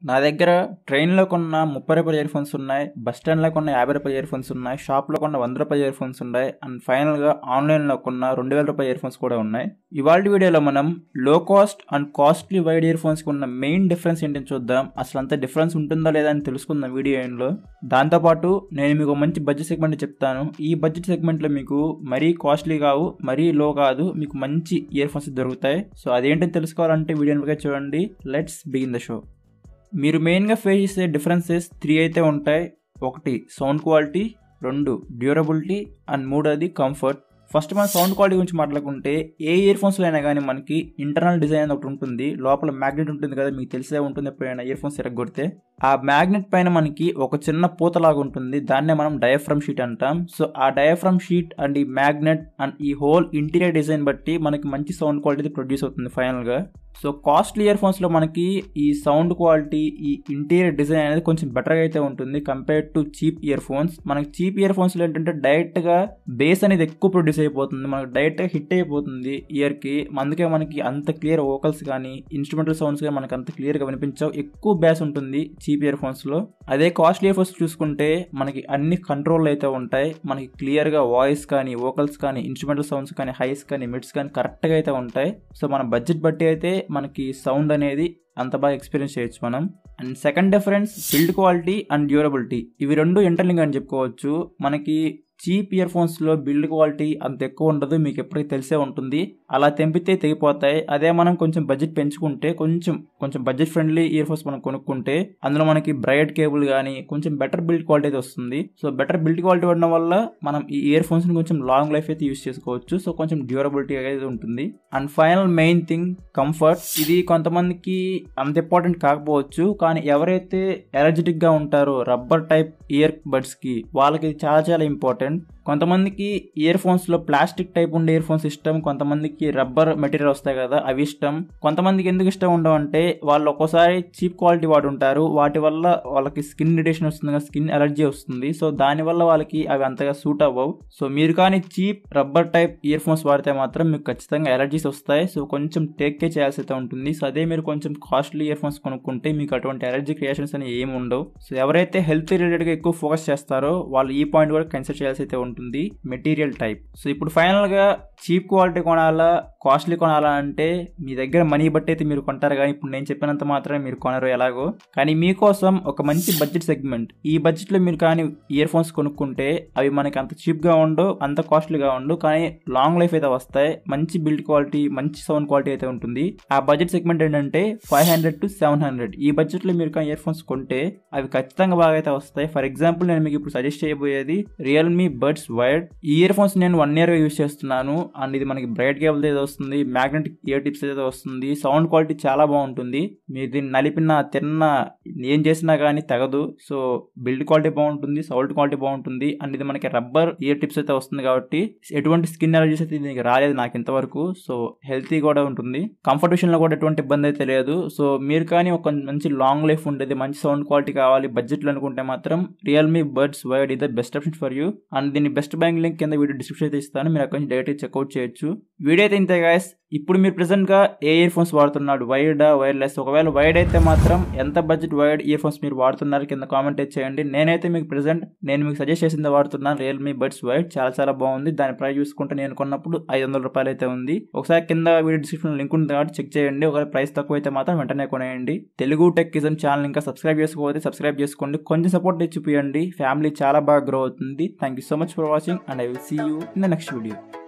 నా దగ్గర ట్రైన్లో కొన్న ముప్పై రూపాయల ఇయర్ ఫోన్స్ ఉన్నాయి బస్ స్టాండ్లో కొన్న యాభై రూపాయల ఇయర్ ఫోన్స్ ఉన్నాయి షాప్లో కొన్న వంద రూపాయల ఇయర్ ఫోన్స్ ఉన్నాయి అండ్ ఫైనల్గా ఆన్లైన్లో కొన్న రెండు వేల రూపాయల ఇయర్ ఫోన్స్ కూడా ఉన్నాయి ఇవాళ వీడియోలో మనం low cost and costly wired ear ఫోన్స్కి ఉన్న మెయిన్ డిఫరెన్స్ ఏంటని చూద్దాం అసలు అంత డిఫరెన్స్ ఉంటుందా లేదా అని తెలుసుకుందాం వీడియో ఎండ్లో దాంతోపాటు నేను మీకు ఒక మంచి బడ్జెట్ సెగ్మెంట్ చెప్తాను ఈ బడ్జెట్ సెగ్మెంట్లో మీకు మరీ కాస్ట్లీ కావు మరీ లో కాదు మీకు మంచి ఇయర్ ఫోన్స్ దొరుకుతాయి సో అదేంటని తెలుసుకోవాలంటే వీడియో చూడండి లెట్స్ బిగిన్ ద షో మీరు మెయిన్గా ఫేస్ చేసే డిఫరెన్సెస్ త్రీ అయితే ఉంటాయి ఒకటి సౌండ్ క్వాలిటీ రెండు డ్యూరబిలిటీ అండ్ మూడోది కంఫర్ట్ ఫస్ట్ మనం సౌండ్ క్వాలిటీ గురించి మాట్లాడుకుంటే ఏ ఇయర్ ఫోన్స్లో అయినా కానీ మనకి ఇంటర్నల్ డిజైన్ ఒకటి ఉంటుంది లోపల మ్యాగ్నెట్ ఉంటుంది కదా మీకు తెలిసే ఉంటుంది ఎప్పుడైనా ఇయర్ ఫోన్స్ ఎరగొడితే ఆ మ్యాగ్నెట్ పైన మనకి ఒక చిన్న పూతలాగా ఉంటుంది దాన్నే మనం డయాఫ్రమ్ షీట్ అంటాం సో ఆ డయాఫ్రమ్ షీట్ అండ్ ఈ మ్యాగ్నెట్ అండ్ ఈ హోల్ ఇంటీరియర్ డిజైన్ బట్టి మనకి మంచి సౌండ్ క్వాలిటీ ప్రొడ్యూస్ అవుతుంది ఫైనల్గా సో కాస్ట్లీ ఇయర్ ఫోన్స్లో మనకి ఈ సౌండ్ క్వాలిటీ ఈ ఇంటీరియర్ డిజైన్ అనేది కొంచెం బెటర్గా అయితే ఉంటుంది compared to cheap ear phones మనకి చీప్ ఇయర్ ఫోన్స్లో ఏంటంటే డైరెక్ట్గా బేస్ అనేది ఎక్కువ ప్రొడ్యూస్ అయిపోతుంది మనకి డైరెక్ట్గా హిట్ అయిపోతుంది ఇయర్కి అందుకే మనకి అంత క్లియర్ వోకల్స్ కానీ ఇన్స్ట్రుమెంటల్ సౌండ్స్ కానీ మనకి అంత క్లియర్గా వినిపించవు ఎక్కువ బేస్ ఉంటుంది చీప్ ఇయర్ ఫోన్స్లో అదే కాస్ట్లీ ఇయర్ ఫోన్స్ చూసుకుంటే మనకి అన్ని కంట్రోల్ అయితే ఉంటాయి మనకి క్లియర్గా వాయిస్ కానీ వోకల్స్ కానీ ఇన్స్ట్రుమెంటల్ సౌండ్స్ కానీ హైస్ కానీ మిడ్స్ కానీ కరెక్ట్గా అయితే ఉంటాయి సో మన బడ్జెట్ బట్టి అయితే మనకి సౌండ్ అనేది అంత బాగా ఎక్స్పీరియన్స్ చేయొచ్చు మనం and second difference build quality and durability ఇవి రెండు ఇంటర్లింగ్ అని చెప్పుకోవచ్చు మనకి చీప్ ఇయర్ ఫోన్స్లో బిల్డ్ క్వాలిటీ అంత ఎక్కువ ఉండదు మీకు ఎప్పటికీ తెలిసే ఉంటుంది అలా తెంపితే తెగిపోతాయి అదే మనం కొంచెం బడ్జెట్ పెంచుకుంటే కొంచెం కొంచెం బడ్జెట్ ఫ్రెండ్లీ ఇయర్ ఫోన్స్ మనం కొనుక్కుంటే అందులో మనకి బ్రైట్ కేబుల్ కానీ కొంచెం బెటర్ బిల్డ్ క్వాలిటీ అయితే వస్తుంది సో బెటర్ బిల్డ్ క్వాలిటీ ఉండడం వల్ల మనం ఈ ఇయర్ ఫోన్స్ని కొంచెం లాంగ్ లైఫ్ అయితే యూస్ చేసుకోవచ్చు సో కొంచెం డ్యూరబిలిటీ అయితే ఉంటుంది and final main thing comfort ఇది కొంతమందికి అంత ఇంపార్టెంట్ కాకపోవచ్చు కానీ ఎవరైతే ఎనర్జెటిక్గా ఉంటారో రబ్బర్ టైప్ ఇయర్ బడ్స్కి వాళ్ళకి ఇది చాలా చాలా ఇంపార్టెంట్ కొంతమందికి ఇయర్ ఫోన్స్లో ప్లాస్టిక్ టైప్ ఉండే ఇయర్ ఫోన్స్ ఇష్టం కొంతమందికి రబ్బర్ మెటీరియల్ వస్తాయి కదా అవి ఇష్టం కొంతమందికి ఎందుకు ఇష్టం ఉండవు అంటే వాళ్ళు ఒక్కోసారి చీప్ క్వాలిటీ వాడు ఉంటారు వాటి వల్ల వాళ్ళకి స్కిన్ ఇరిటేషన్ వస్తుంది కదా స్కిన్ ఎలర్జీ వస్తుంది సో దానివల్ల వాళ్ళకి అవి అంతగా సూట్ అవ్వవు సో మీరు కానీ cheap rubber type ear phones వాడితే మాత్రం మీకు ఖచ్చితంగా ఎలర్జీస్ వస్తాయి సో కొంచెం టేక్ కేర్ చేయాల్సి అయితే ఉంటుంది సో అదే మీరు కొంచెం కాస్ట్లీ ఇయర్ ఫోన్స్ కొనుక్కుంటే మీకు అటువంటి ఎలర్జీ క్రియేషన్స్ అని ఏమి ఉండవు సో ఎవరైతే హెల్త్ రిలేటెడ్గా ఎక్కువ ఫోకస్ చేస్తారో వాళ్ళు ఈ పాయింట్ కూడా కన్సిడర్ చేయాల్సి అయితే ఉంటుంది మెటీరియల్ టైప్ సో ఇప్పుడు ఫైనల్గా చీప్ క్వాలిటీ కొనాలా కాస్ట్లీ కొనాలా అంటే మీ దగ్గర మనీ బట్టి అయితే మీరు కొంటారు కానీ ఇప్పుడు నేను చెప్పినంత మాత్రమే మీరు కొనరు ఎలాగో కానీ మీకోసం ఒక మంచి బడ్జెట్ సెగ్మెంట్ ఈ బడ్జెట్లో మీరు కానీ ఇయర్ ఫోన్స్ కొనుక్కుంటే అవి మనకి అంత చీప్గా ఉండవు అంత కాస్ట్లీగా ఉండవు కానీ లాంగ్ లైఫ్ అయితే వస్తాయి మంచి బిల్డ్ క్వాలిటీ మంచి సౌండ్ క్వాలిటీ అయితే ఉంటుంది ఆ బడ్జెట్ సెగ్మెంట్ ఏంటంటే five hundred to seven hundred ఈ బడ్జెట్లో మీరు కానీ ఇయర్ ఫోన్స్ కొంటే అవి ఖచ్చితంగా బాగా అయితే వస్తాయి ఫర్ ఎగ్జాంపుల్ నేను మీకు ఇప్పుడు సజెస్ట్ చేయబోయేది రియల్మీ బడ్స్ వైడ్ ఈ ఇయర్ ఫోన్స్ నేను వన్ ఇయర్ యూస్ చేస్తున్నాను అండ్ ఇది మనకి బ్రైట్ కేబుల్ అయితే వస్తుంది మ్యాగ్నెటిక్ ఇయర్ టిప్స్ అయితే వస్తుంది సౌండ్ క్వాలిటీ చాలా బాగుంటుంది మీరు దీన్ని నలిపిన తిన్న ఏం చేసినా కానీ తగదు సో బిల్డ్ క్వాలిటీ బాగుంటుంది సౌండ్ క్వాలిటీ బాగుంటుంది అండ్ ఇది మనకి రబ్బర్ ఇయర్ టిప్స్ అయితే వస్తుంది కాబట్టి ఎటువంటి స్కిన్ ఎలర్జీస్ అయితే దీనికి రాలేదు నాకు ఇంతవరకు సో హెల్తీ కూడా ఉంటుంది కంఫర్ట్ విషయంలో కూడా ఎటువంటి ఇబ్బంది అయితే లేదు సో మీరు కానీ ఒక మంచి లాంగ్ లైఫ్ ఉండేది మంచి సౌండ్ క్వాలిటీ కావాలి బడ్జెట్లో అనుకుంటే మాత్రం రియల్మీ బర్డ్స్ వైడ్ ఇది best option for you and దీని బెస్ట్ బ్యాంక్ లింక్ కింద వీడియో డిస్క్రిప్షన్ అయితే ఇస్తాను మీరు అక్కడ నుంచి డైరెక్ట్ చెక్అవుట్ చేయొచ్చు వీడియో అయితే ఇంతే గాయస్ ఇప్పుడు మీరు ప్రెసెంట్గా ఏ ఇయర్ ఫోన్స్ వాడుతున్నాడు వైడా వైర్లెస్ ఒకవేళ వైడ్ అయితే మాత్రం ఎంత బడ్జెట్ వైడ్ ఇయర్ ఫోన్స్ మీరు వాడుతున్నారు కింద కామెంట్ అయితే చేయండి నేనైతే మీకు ప్రెసెంట్ నేను మీకు సజెస్ట్ చేసింది వాడుతున్నాను రియల్మీ బడ్స్ వైడ్ చాలా చాలా బాగుంది దాని ప్రైస్ చూసుకుంటే నేను కొన్నప్పుడు ఐదు వందల రూపాయలు అయితే ఉంది ఒకసారి కింద వీడియో డిస్క్రిప్షన్ లింక్ ఉంది కాబట్టి చెక్ చేయండి ఒకవేళ ప్రైస్ తక్కువ అయితే మాత్రం వెంటనే కొనేయండి తెలుగు టెక్కిజం ఛానల్ ఇంకా సబ్స్క్రైబ్ చేసుకోకపోతే సబ్స్క్రైబ్ చేసుకోండి కొంచెం సపోర్ట్ తెచ్చిపోయండి ఫ్యామిలీ చాలా బాగా గ్రో అవుతుంది thank you so much for watching and I will see you in the next video